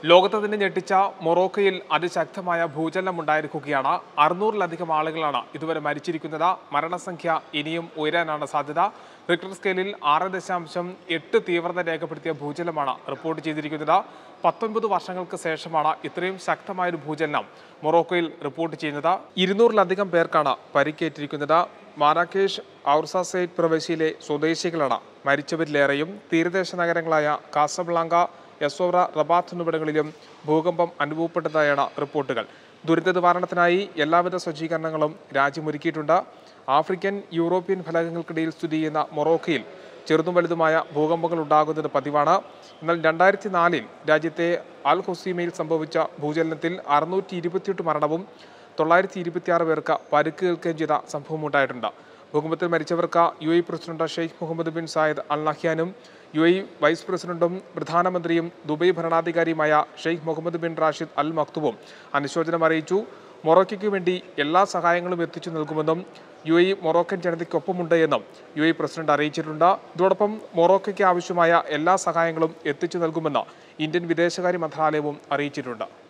ലോകത്തെ തന്നെ ഞെട്ടിച്ച മൊറോക്കയിൽ അതിശക്തമായ ഭൂചലനം ഉണ്ടായിരിക്കുകയാണ് അറുന്നൂറിലധികം ആളുകളാണ് ഇതുവരെ മരിച്ചിരിക്കുന്നത് മരണസംഖ്യ ഇനിയും ഉയരാനാണ് സാധ്യത റിക്ടർ സ്കെയിലിൽ ആറ് ദശാംശം എട്ട് തീവ്രത രേഖപ്പെടുത്തിയ ഭൂചലനമാണ് റിപ്പോർട്ട് ചെയ്തിരിക്കുന്നത് പത്തൊൻപത് വർഷങ്ങൾക്ക് ശേഷമാണ് ഇത്രയും ശക്തമായൊരു ഭൂചലനം മൊറോക്കോയിൽ റിപ്പോർട്ട് ചെയ്യുന്നത് ഇരുന്നൂറിലധികം പേർക്കാണ് പരിക്കേറ്റിരിക്കുന്നത് മാരാക്കേഷ് ഔർസാസൈറ്റ് പ്രവിശ്യയിലെ സ്വദേശികളാണ് മരിച്ചവരിലേറെയും തീരദേശ നഗരങ്ങളായ കാസബ്ലാങ്ക യസോറ റബാത്ത് എന്നിവിടങ്ങളിലും ഭൂകമ്പം അനുഭവപ്പെട്ടതായാണ് റിപ്പോർട്ടുകൾ ദുരിത നിവാരണത്തിനായി എല്ലാവിധ സജ്ജീകരണങ്ങളും രാജ്യമൊരുക്കിയിട്ടുണ്ട് ആഫ്രിക്കൻ യൂറോപ്യൻ ഫലകങ്ങൾക്കിടയിൽ സ്ഥിതി ചെയ്യുന്ന മൊറോക്കയിൽ ചെറുതും വലുതുമായ ഭൂകമ്പങ്ങൾ ഉണ്ടാകുന്നത് പതിവാണ് എന്നാൽ രണ്ടായിരത്തി നാലിൽ രാജ്യത്തെ അൽ ഹുസീമയിൽ സംഭവിച്ച ഭൂചലനത്തിൽ അറുന്നൂറ്റി ഇരുപത്തിയെട്ട് മരണവും തൊള്ളായിരത്തി ഇരുപത്തിയാറ് പേർക്ക് പരിക്കേൽക്കുകയും ചെയ്ത സംഭവം ഉണ്ടായിട്ടുണ്ട് ഭൂകമ്പത്തിൽ മരിച്ചവർക്ക് U A president Sheikh Mohammed bin Zayed Al നഹ്യാനും യു എ വൈസ് പ്രസിഡന്റും പ്രധാനമന്ത്രിയും ദുബൈ ഭരണാധികാരിയുമായ Sheikh Mohammed bin Rashid Al മക്തുവും അനുശോചനം അറിയിച്ചു മൊറോക്കയ്ക്ക് വേണ്ടി എല്ലാ സഹായങ്ങളും എത്തിച്ചു നൽകുമെന്നും യു എ മൊറോക്കൻ ജനതയ്ക്കൊപ്പമുണ്ട് എന്നും യു എ പ്രസിഡന്റ് അറിയിച്ചിട്ടുണ്ട് ഇതോടൊപ്പം മൊറോക്കയ്ക്ക് ആവശ്യമായ എല്ലാ സഹായങ്ങളും എത്തിച്ചു നൽകുമെന്ന് ഇന്ത്യൻ വിദേശകാര്യ മന്ത്രാലയവും അറിയിച്ചിട്ടുണ്ട്